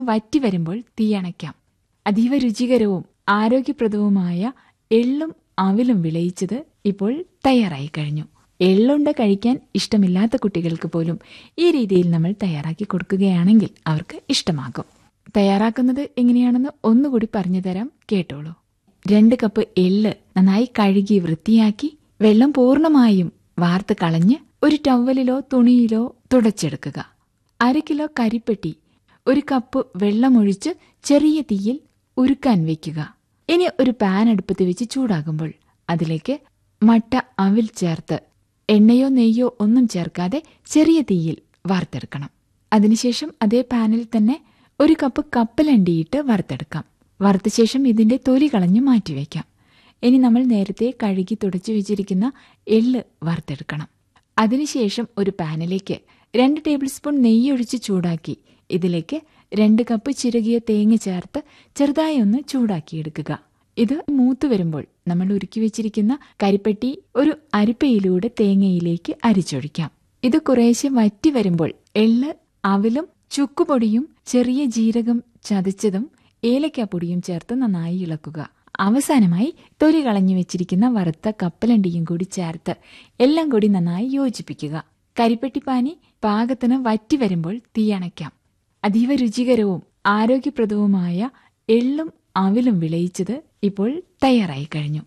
വറ്റി വരുമ്പോൾ തീയണയ്ക്കാം അതീവ രുചികരവും ആരോഗ്യപ്രദവുമായ എള്ളും അവിലും വിളയിച്ചത് ഇപ്പോൾ തയ്യാറായി കഴിഞ്ഞു എള്ളുണ്ട കഴിക്കാൻ ഇഷ്ടമില്ലാത്ത കുട്ടികൾക്ക് പോലും ഈ രീതിയിൽ നമ്മൾ തയ്യാറാക്കി കൊടുക്കുകയാണെങ്കിൽ അവർക്ക് ഇഷ്ടമാകും തയ്യാറാക്കുന്നത് എങ്ങനെയാണെന്ന് ഒന്നുകൂടി പറഞ്ഞു തരാം കേട്ടോളൂ രണ്ട് കപ്പ് എള്ള് നന്നായി കഴുകി വൃത്തിയാക്കി വെള്ളം പൂർണ്ണമായും വാർത്ത് കളഞ്ഞ് ഒരു ടവലിലോ തുണിയിലോ തുടച്ചെടുക്കുക അര കിലോ കരിപ്പെട്ടി ഒരു കപ്പ് വെള്ളമൊഴിച്ച് ചെറിയ തീയിൽ ഉരുക്കാൻ വെക്കുക ഇനി ഒരു പാൻ അടുപ്പത്ത് വെച്ച് ചൂടാകുമ്പോൾ അതിലേക്ക് മട്ട അവിൽ ചേർത്ത് എണ്ണയോ നെയ്യോ ഒന്നും ചേർക്കാതെ ചെറിയ തീയിൽ വാർത്തെടുക്കണം അതിനുശേഷം അതേ പാനിൽ തന്നെ ഒരു കപ്പ് കപ്പലണ്ടിയിട്ട് വറുത്തെടുക്കാം വറുത്ത ശേഷം ഇതിന്റെ തൊലി കളഞ്ഞ് മാറ്റിവെക്കാം ഇനി നമ്മൾ നേരത്തെ കഴുകി തുടച്ചു വെച്ചിരിക്കുന്ന എള്ള് വറുത്തെടുക്കണം അതിനുശേഷം ഒരു പാനിലേക്ക് രണ്ട് ടേബിൾ സ്പൂൺ നെയ്യൊഴിച്ച് ചൂടാക്കി ഇതിലേക്ക് രണ്ട് കപ്പ് ചിരകിയ തേങ്ങ ചേർത്ത് ചെറുതായി ഒന്ന് ചൂടാക്കിയെടുക്കുക ഇത് മൂത്ത് വരുമ്പോൾ നമ്മൾ ഉരുക്കി വെച്ചിരിക്കുന്ന കരിപ്പെട്ടി ഒരു അരിപ്പയിലൂടെ തേങ്ങയിലേക്ക് അരിച്ചൊഴിക്കാം ഇത് കുറേശ്ശെ വറ്റി വരുമ്പോൾ എള്ള് അവിലും ചുക്കുപൊടിയും ചെറിയ ജീരകം ചതച്ചതും ഏലക്കാപ്പൊടിയും ചേർത്ത് നന്നായി ഇളക്കുക അവസാനമായി തൊലി കളഞ്ഞു വെച്ചിരിക്കുന്ന വറുത്ത കപ്പലണ്ടിയും കൂടി ചേർത്ത് എല്ലാം കൂടി നന്നായി യോജിപ്പിക്കുക കരിപ്പെട്ടിപ്പാനി പാകത്തിന് വറ്റി വരുമ്പോൾ തീയണയ്ക്കാം അതീവ രുചികരവും ആരോഗ്യപ്രദവുമായ എള്ളും അവിലും വിളയിച്ചത് ഇപ്പോൾ തയ്യാറായി കഴിഞ്ഞു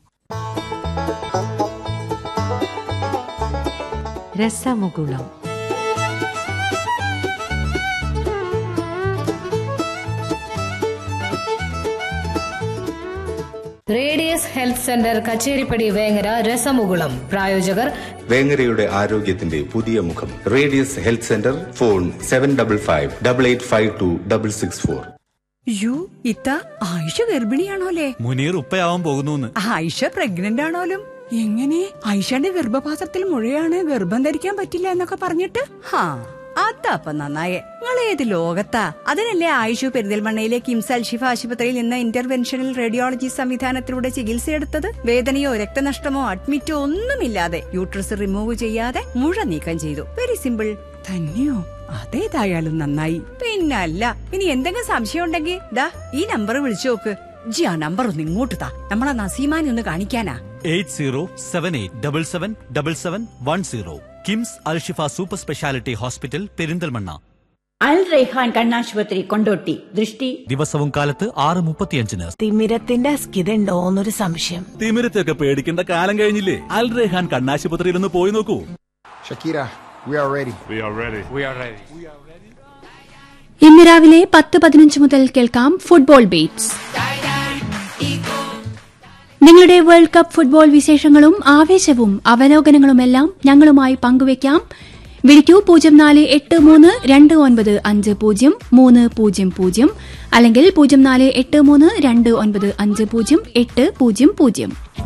Rasamukulam radius health centre Kacheripadi Vengara Rasamukulam പ്രായോജകർ വേങ്ങരയുടെ ആരോഗ്യത്തിന്റെ പുതിയ മുഖം radius health centre phone seven double five double eight five two double six four യു ഇത്ത ആയിഷ ഗർഭിണിയാണോലേ മുനീർ ഉപ്പയാവാൻ പോകുന്നു ആയിഷ പ്രഗ്നന്റ് ആണോലും എങ്ങനെ ആയിഷയുടെ ഗർഭപാത്രത്തിൽ മുഴയാണ് ഗർഭം ധരിക്കാൻ പറ്റില്ല എന്നൊക്കെ പറഞ്ഞിട്ട് ഹാ അതപ്പ നന്നായേ നിങ്ങൾ ഏത് ലോകത്താ അതിനല്ലേ ആയിഷു പെരിന്തൽമണ്ണയിലെ കിംസ് അൽഷിഫ ആശുപത്രിയിൽ നിന്ന് ഇന്റർവെൻഷണൽ റേഡിയോളജി സംവിധാനത്തിലൂടെ ചികിത്സയെടുത്തത് വേദനയോ രക്തനഷ്ടമോ അഡ്മിറ്റോ ഒന്നുമില്ലാതെ യൂട്രസ് റിമൂവ് ചെയ്യാതെ മുഴ നീക്കം ചെയ്തു വെരി സിമ്പിൾ തന്നെയോ അതേതായാലും നന്നായി പിന്നല്ല ഇനി എന്തെങ്കിലും സംശയം ഉണ്ടെങ്കിൽ ദാ ഈ നമ്പർ വിളിച്ചു നോക്ക് ജി ആ നമ്പർ ഒന്ന് ഇങ്ങോട്ട് താ നമ്മളെ നസീമാനെ ഒന്ന് കാണിക്കാനാ eight zero seven eight double seven double seven one zero KIMS Alshifa super speciality hospital Perinthalmanna Al Raihan കണ്ണാശുപത്രി കൊണ്ടോട്ടി ദൃഷ്ടി ദിവസവും കാലത്ത് ആറ് മുപ്പത്തിയഞ്ചിന് തിമിരത്തിന്റെ അസ്കിതണ്ടോ എന്നൊരു സംശയം തിമിരത്തെയൊക്കെ പേടിക്കേണ്ട കാലം കഴിഞ്ഞില്ലേ അൽ റെഹാൻ കണ്ണാശുപത്രിയിൽ ഒന്ന് പോയി നോക്കൂ Shakira, we are ready. ഇന്ന് രാവിലെ പത്ത് പതിനഞ്ച് മുതൽ കേൾക്കാം ഫുട്ബോൾ ബീറ്റ്സ് നിങ്ങളുടെ വേൾഡ് കപ്പ് ഫുട്ബോൾ വിശേഷങ്ങളും ആവേശവും അവലോകനങ്ങളുമെല്ലാം ഞങ്ങളുമായി പങ്കുവയ്ക്കാം വിളിക്കൂ പൂജ്യം നാല് എട്ട് മൂന്ന് രണ്ട് ഒൻപത് അഞ്ച് പൂജ്യം മൂന്ന് പൂജ്യം പൂജ്യം അല്ലെങ്കിൽ പൂജ്യം നാല് എട്ട് മൂന്ന് രണ്ട് ഒൻപത് അഞ്ച് പൂജ്യം എട്ട് പൂജ്യം പൂജ്യം